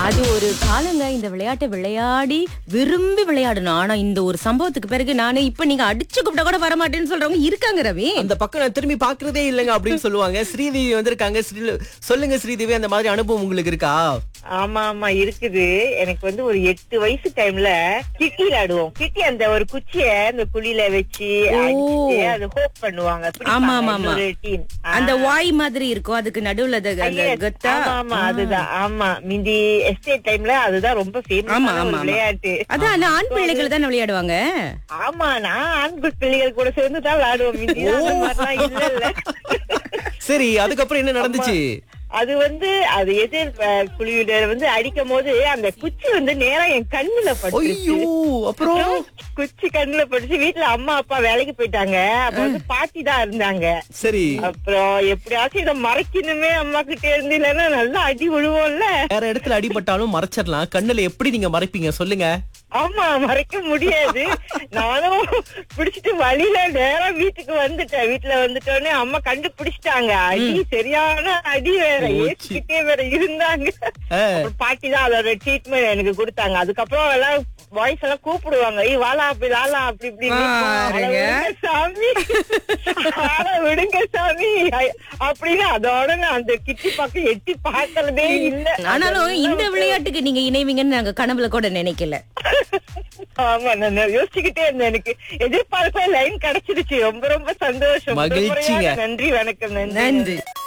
அது ஒரு காலங்க இந்த விளையாட்டை விளையாடி விரும்பி விளையாடணும் ஆனா இந்த ஒரு சம்பவத்துக்கு பிறகு நானு இப்ப நீங்க அடிச்சு கூப்பிட்டா கூட வரமாட்டேன்னு சொல்றவங்க இருக்காங்க ரவி அந்த பக்கம் நான் திரும்பி பாக்குறதே இல்லைங்க அப்படின்னு சொல்லுவாங்க ஸ்ரீதேவி வந்திருக்காங்க ஸ்ரீ- சொல்லுங்க ஸ்ரீதேவி அந்த மாதிரி அனுபவம் உங்களுக்கு இருக்கா ஆமா ஆமா இருக்குது எனக்கு வந்து ஒரு எட்டு வயசு டைம்ல கிட்டி விளையாடுவோம் கிட்டி அந்த ஒரு குச்சிய அந்த குழியில வச்சு அடிச்சுட்டு அது ஹோப் பண்ணுவாங்க ஆமா, ஆமா, ஆமா. டீம் அந்த வாய் மாதிரி இருக்கும் அதுக்கு நடுவுல அது- அந்த கத்தா ஆமா ஆமா அதுதான் ஆமா மிந்தி எஸ்டேட் டைம்ல அதுதான் ரொம்ப ஆமா, ஃபேமஸ் ஆமா, ஆமா. விளையாட்டு அதான் அந்த ஆண் பிள்ளைகள் தானே விளையாடுவாங்க ஆமா நான் ஆண் பிள்ளைகள் கூட சேர்ந்து தான் விளையாடுவோம் மிந்தி அந்த மாதிரிலாம் இல்ல இல்ல சரி அதுக்கப்புறம் என்ன நடந்துச்சு அது வந்து அது எதிர் அஹ், குழியில வந்து அடிக்கும் போது அந்த குச்சி வந்து நேரா என் கண்ணுல பட்டுருச்சு ஐயோ அப்புறம் குச்சி கண்ணுல பட்டுச்சு வீட்டுல அம்மா அப்பா வேலைக்கு போயிட்டாங்க அப்ப வந்து பாட்டி தான் இருந்தாங்க சரி அப்புறம் எப்படியாச்சும் இதை மறைக்கணுமே அம்மா கிட்ட இருந்து இல்லைன்னா நல்லா அடி விழுவோம்ல வேற இடத்துல அடிபட்டாலும் மறைச்சிடலாம் கண்ணுல எப்படி நீங்க மறைப்பீங்க சொல்லுங்க ஆமா மறைக்க முடியாது நானும் பிடிச்சிட்டு வழியில நேரா வீட்டுக்கு வந்துட்டேன் வீட்டுல வந்துட்டோடனே அம்மா கண்டுபிடிச்சிட்டாங்க அடி சரியான அடி வேற ஏசிக்கிட்டே வேற இருந்தாங்க ஆ. அப்புறம் பாட்டி தான் அதோட ட்ரீட்மெண்ட் எனக்கு கொடுத்தாங்க அதுக்கப்புறம் எல்லாம் வாய்ஸ் எல்லாம் கூப்பிடுவாங்க ஏய் வாலா அப்படி லாலா அப்படி இப்படி பாருங்க. சாமி ஆள விடுங்க சாமி ஐ- அப்படின்னு அதோட நான் அந்த கிட்டி பக்கம் எட்டி பார்க்கறதே இல்ல ஆனாலும் இந்த விளையாட்டுக்கு நீங்க இணைவீங்கன்னு நாங்க கனவுல கூட நினைக்கல ஆமா நான் யோசிச்சுக்கிட்டே இருந்தேன் எனக்கு எதிர்பார்ப்ப லைன் கிடைச்சிருச்சு ரொம்ப ரொம்ப சந்தோஷம் முதல் மகிழ்ச்சிங்க. முறையாக நன்றி வணக்கம் நன்றி நன்றி